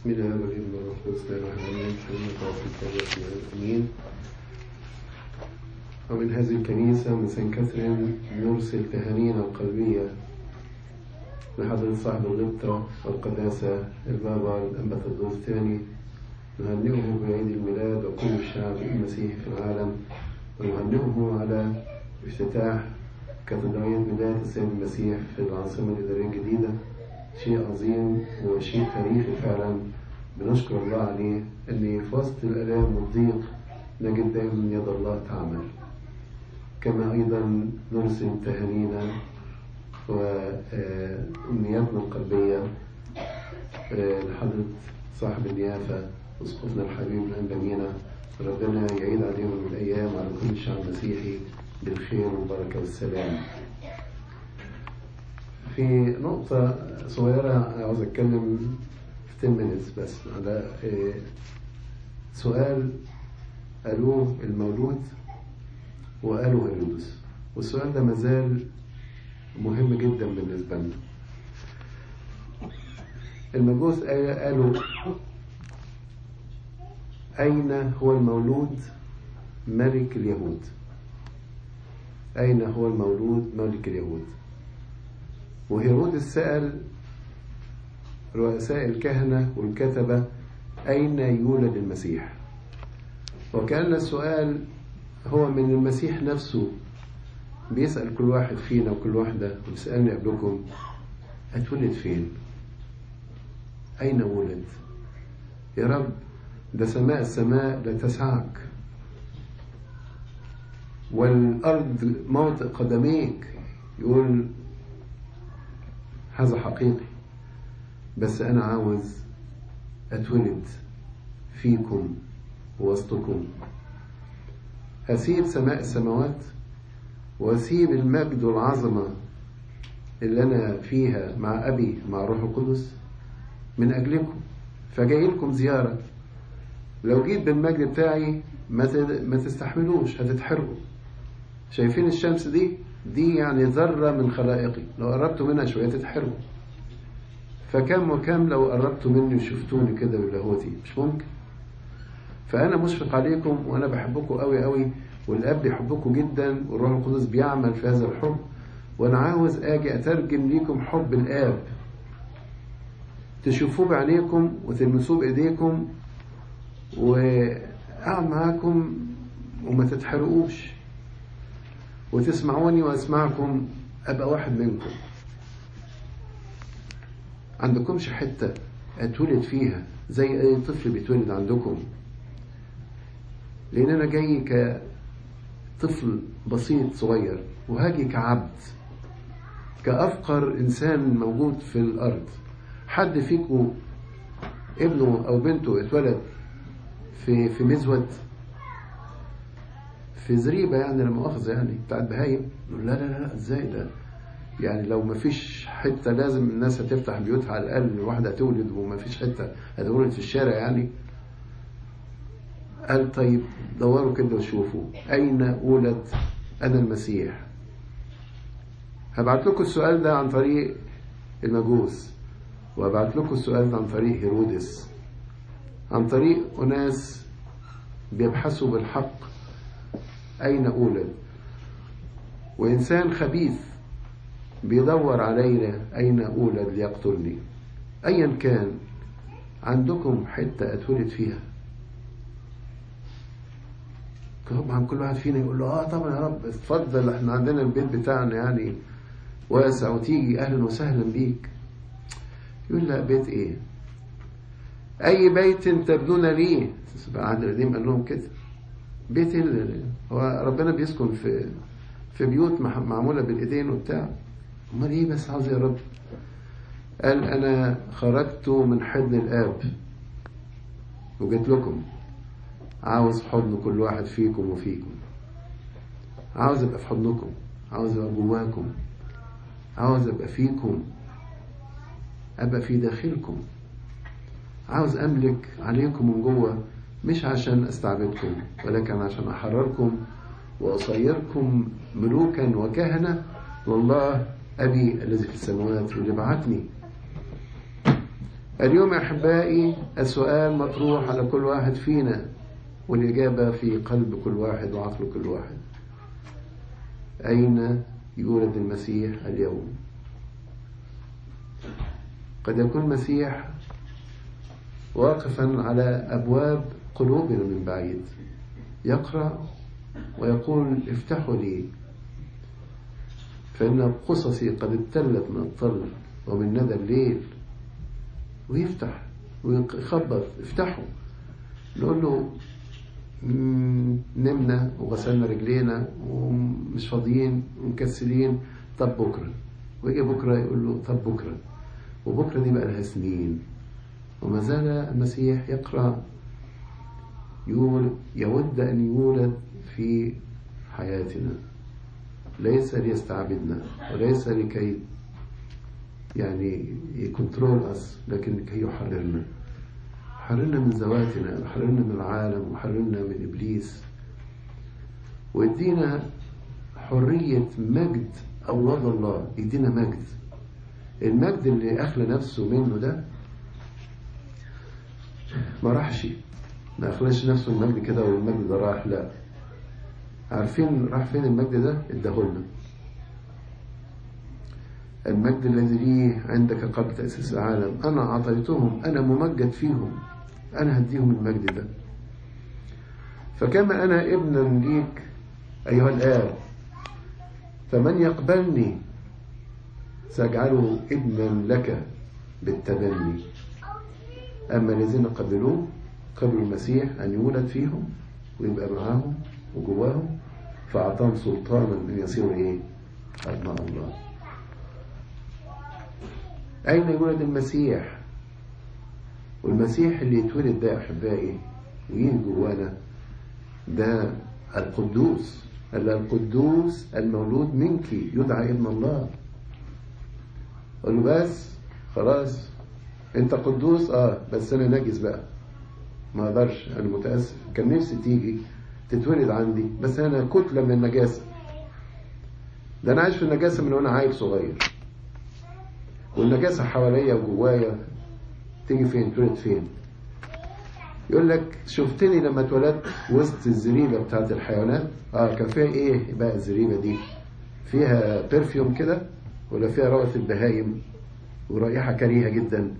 بسم الله والابن والروح القدس لا اله الا الله محمد توفيق الله امين ومن هذه الكنيسة من سان كاثرين نرسل تهانينا القلبية لحضرة صاحب الغبطة والقداسة البابا الأنبث الثاني نهنئه بعيد الميلاد وكل الشعب المسيحي في العالم ونهنئه على افتتاح كاتدرائية بداية السيد المسيح في العاصمة الإدارية الجديدة شيء عظيم وشيء تاريخي فعلا بنشكر الله عليه أن في وسط الآلام والضيق نجد دائما يد الله تعمل كما أيضا نرسل تهانينا وأمنياتنا القلبية لحضرة صاحب النيافة أسقفنا الحبيب الأنبمينا ربنا يعيد عليهم الأيام على كل شعب مسيحي بالخير والبركة والسلام في نقطة صغيرة عاوز أتكلم في 10 minutes بس على سؤال قالوه المولود وقالوا هيرودس والسؤال ده مازال مهم جدا بالنسبة لنا المجوس قالوا أين هو المولود ملك اليهود أين هو المولود ملك اليهود وهيرودس سأل رؤساء الكهنة والكتبة أين يولد المسيح وكأن السؤال هو من المسيح نفسه بيسأل كل واحد فينا وكل واحدة ويسألني قبلكم هتولد فين أين ولد يا رب ده سماء السماء لا تسعك والأرض موطئ قدميك يقول هذا حقيقي بس أنا عاوز أتولد فيكم وسطكم هسيب سماء السماوات واسيب المجد والعظمة اللي أنا فيها مع أبي مع روح القدس من أجلكم فجاي لكم زيارة لو جيت بالمجد بتاعي ما تستحملوش هتتحرقوا شايفين الشمس دي دي يعني ذرة من خلائقي لو قربتوا منها شوية تتحرقوا فكم وكم لو قربتوا مني وشفتوني كده بلاهوتي مش ممكن فأنا مشفق عليكم وأنا بحبكم قوي قوي والأب بيحبكم جدا والروح القدس بيعمل في هذا الحب وأنا عاوز أجي أترجم ليكم حب الآب تشوفوه بعينيكم وتلمسوه بإيديكم وأقعد معاكم وما تتحرقوش وتسمعوني وأسمعكم أبقى واحد منكم عندكمش حتة أتولد فيها زي أي طفل بيتولد عندكم لأن أنا جاي كطفل بسيط صغير وهاجي كعبد كأفقر إنسان موجود في الأرض حد فيكم ابنه أو بنته اتولد في في مزود في زريبة يعني لما مؤاخذة يعني بتاعت بهايم لا لا لا ازاي ده يعني لو ما فيش حتة لازم الناس هتفتح بيوتها على الأقل واحدة هتولد وما فيش حتة هتولد في الشارع يعني قال طيب دوروا كده وشوفوا أين ولد أنا المسيح هبعت لكم السؤال ده عن طريق المجوس وهبعت لكم السؤال ده عن طريق هيرودس عن طريق أناس بيبحثوا بالحق أين أولد وإنسان خبيث بيدور علينا أين أولد ليقتلني أيا كان عندكم حتة أتولد فيها طبعا كل واحد فينا يقول له اه طبعا يا رب اتفضل احنا عندنا البيت بتاعنا يعني واسع وتيجي اهلا وسهلا بيك يقول لا بيت ايه اي بيت تبدون لي العهد القديم قال لهم كده بيت هو ربنا بيسكن في في بيوت معمولة بالايدين وبتاع امال ايه بس عاوز يا رب قال انا خرجت من حضن الاب وجيت لكم عاوز حضن كل واحد فيكم وفيكم عاوز ابقى في حضنكم عاوز ابقى جواكم عاوز ابقى فيكم ابقى في داخلكم عاوز املك عليكم من جوه مش عشان استعبدكم ولكن عشان احرركم واصيركم ملوكا وكهنه والله ابي الذي في السماوات واللي بعتني اليوم أحبائي السؤال مطروح على كل واحد فينا والإجابة في قلب كل واحد وعقل كل واحد أين يولد المسيح اليوم قد يكون المسيح واقفا على أبواب قلوبنا من بعيد يقرأ ويقول افتحوا لي فإن قصصي قد ابتلت من الطل ومن ندى الليل ويفتح ويخبط افتحوا نقول له نمنا وغسلنا رجلينا ومش فاضيين ومكسلين طب بكرة ويجي بكرة يقول له طب بكرة وبكرة دي بقى لها سنين وما زال المسيح يقرأ يود أن يولد في حياتنا ليس ليستعبدنا وليس لكي يعني يكنترول أس لكن لكي يحررنا حررنا من ذواتنا وحررنا من العالم وحررنا من إبليس ويدينا حرية مجد أولاد الله يدينا مجد المجد اللي أخلى نفسه منه ده ما راحش ما أخلاش نفسه المجد كده والمجد ده راح لا عارفين راح فين المجد ده اداهولنا المجد الذي لي عندك قبل تأسيس العالم أنا أعطيتهم أنا ممجد فيهم أنا هديهم المجد ده فكما أنا ابنا ليك أيها الآب فمن يقبلني سأجعله ابنا لك بالتبني أما الذين قبلوه قبلوا المسيح أن يولد فيهم ويبقى معاهم وجواهم فأعطاهم سلطانا أن يصيروا إيه؟ أبناء الله أين يولد المسيح والمسيح اللي يتولد ده أحبائي ويجي جوانا ده القدوس القدوس المولود منك يدعى ابن الله قال له بس خلاص انت قدوس اه بس انا نجس بقى ما اقدرش انا متاسف كان نفسي تيجي تتولد عندي بس انا كتله من النجاسه ده انا عايش في النجاسه من وانا عيل صغير والنجاسه حواليا وجوايا تيجي فين تولد فين يقول لك شفتني لما اتولدت وسط الزريبه بتاعت الحيوانات اه كان فيها ايه بقى الزريبه دي فيها برفيوم كده ولا فيها روث البهايم ورائحه كريهه جدا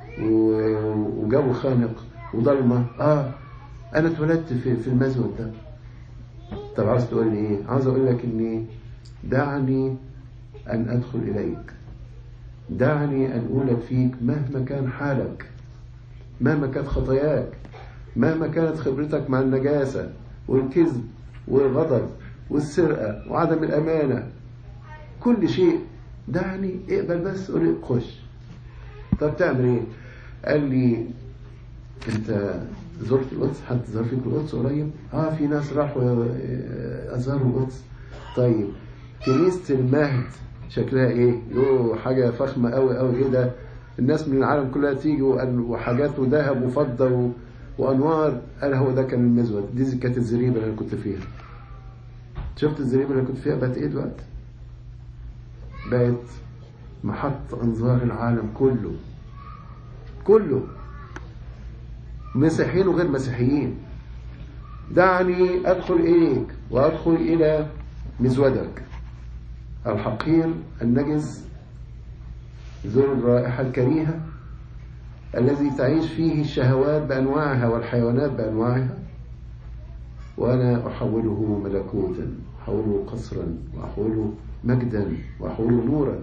وجو خانق وضلمه اه انا اتولدت في في المزود ده طب عاوز تقول لي ايه عاوز اقول لك اني دعني ان ادخل اليك دعني ان اولد فيك مهما كان حالك مهما كانت خطاياك مهما كانت خبرتك مع النجاسه والكذب والغضب والسرقه وعدم الامانه كل شيء دعني اقبل بس قول لي خش طب تعمل ايه قال لي انت زرت القدس حد زار فيك القدس قريب اه في ناس راحوا ازاروا القدس طيب كنيسة المهد شكلها ايه يو حاجة فخمة قوي قوي ايه ده الناس من العالم كلها تيجي وحاجات وذهب وفضة وانوار قال هو ده كان المزود دي كانت الزريبة اللي انا كنت فيها شفت الزريبة اللي كنت فيها بقت ايه دلوقتي بقت محط انظار العالم كله كله مسيحيين وغير مسيحيين دعني أدخل إليك وأدخل إلى مزودك الحقير النجس ذو الرائحة الكريهة الذي تعيش فيه الشهوات بأنواعها والحيوانات بأنواعها وأنا أحوله ملكوتا أحوله قصرا وأحوله مجدا وأحوله نورا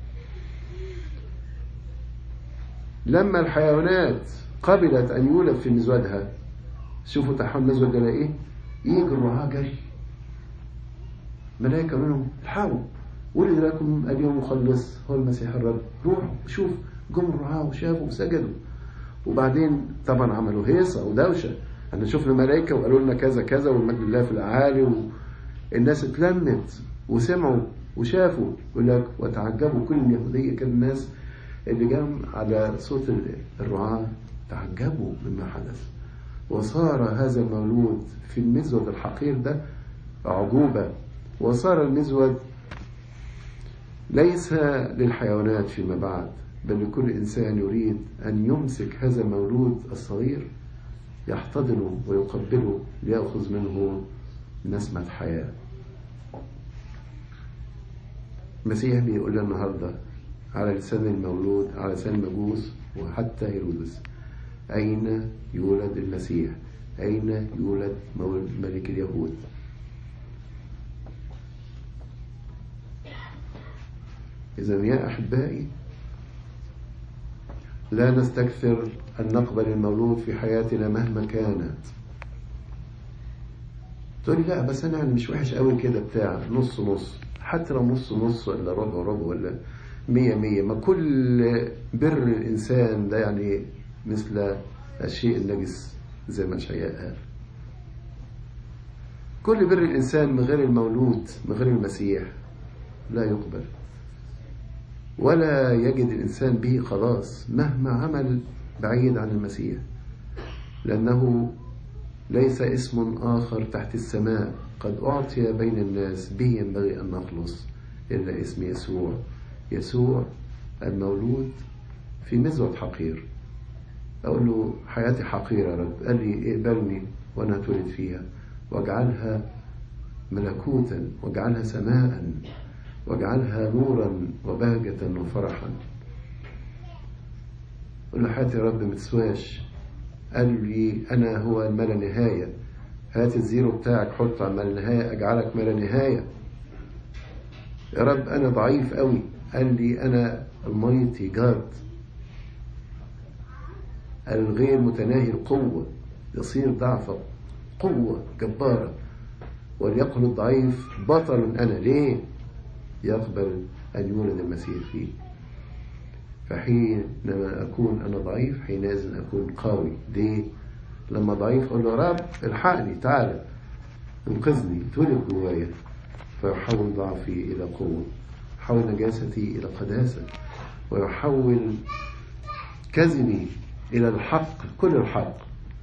لما الحيوانات قبلت أن يولد في مزودها شوفوا تحول مزود ده إيه يجي الرعاة جري ملائكة منهم الحقوا ولد لكم اليوم مخلص هو المسيح الرب روحوا شوف جم الرعاة وشافوا وسجدوا وبعدين طبعا عملوا هيصة ودوشة احنا شفنا ملائكة وقالوا لنا كذا كذا والمجد لله في الأعالي والناس اتلمت وسمعوا وشافوا يقول لك وتعجبوا كل اليهودية كان الناس اللي جم على صوت الرعاة تعجبوا مما حدث وصار هذا المولود في المزود الحقير ده عجوبة وصار المزود ليس للحيوانات فيما بعد بل لكل إنسان يريد أن يمسك هذا المولود الصغير يحتضنه ويقبله ليأخذ منه نسمة حياة المسيح بيقول لنا النهارده على لسان المولود على لسان المجوس وحتى هيرودس أين يولد المسيح أين يولد ملك اليهود إذا يا أحبائي لا نستكثر أن نقبل المولود في حياتنا مهما كانت تقولي لا بس أنا مش وحش قوي كده بتاع نص نص حتى لو نص نص ولا ربع ربع ولا مية مية ما كل بر الإنسان ده يعني مثل الشيء النجس زي ما شيء قال كل بر الإنسان من غير المولود من غير المسيح لا يقبل ولا يجد الإنسان به خلاص مهما عمل بعيد عن المسيح لأنه ليس اسم آخر تحت السماء قد أعطي بين الناس به ينبغي أن نخلص إلا اسم يسوع يسوع المولود في مزوة حقير أقول له حياتي حقيرة يا رب قال لي اقبلني وأنا اتولد فيها واجعلها ملكوتا واجعلها سماء واجعلها نورا وبهجة وفرحا قل له حياتي يا رب متسواش قال لي أنا هو ما لا نهاية هات الزيرو بتاعك حطه على ما لا نهاية أجعلك ما لا نهاية يا رب أنا ضعيف قوي قال لي أنا المايتي جاد الغير متناهي القوة يصير ضعفا قوة جبارة وليقل الضعيف بطل أنا ليه يقبل أن يولد المسيح فيه فحينما أكون أنا ضعيف حينئذ أكون قوي ليه لما ضعيف أقول له رب الحقني تعالى انقذني اتولد جوايا فيحول ضعفي إلى قوة يحول نجاستي إلى قداسة ويحول كذبي إلى الحق كل الحق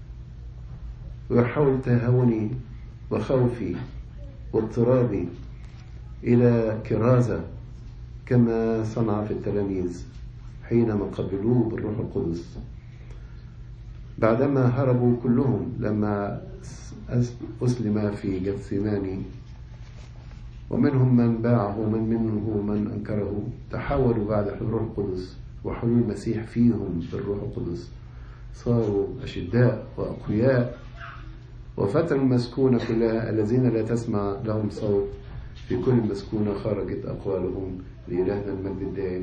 ويحول تهاوني وخوفي واضطرابي إلى كرازة كما صنع في التلاميذ حينما قبلوه بالروح القدس بعدما هربوا كلهم لما أسلم في جثماني ومنهم من باعه ومن منه من أنكره تحولوا بعد الروح القدس وحلول المسيح فيهم بالروح القدس صاروا أشداء وأقوياء وفتروا المسكونة كلها الذين لا تسمع لهم صوت في كل مسكونة خرجت أقوالهم لإلهنا المجد الدائم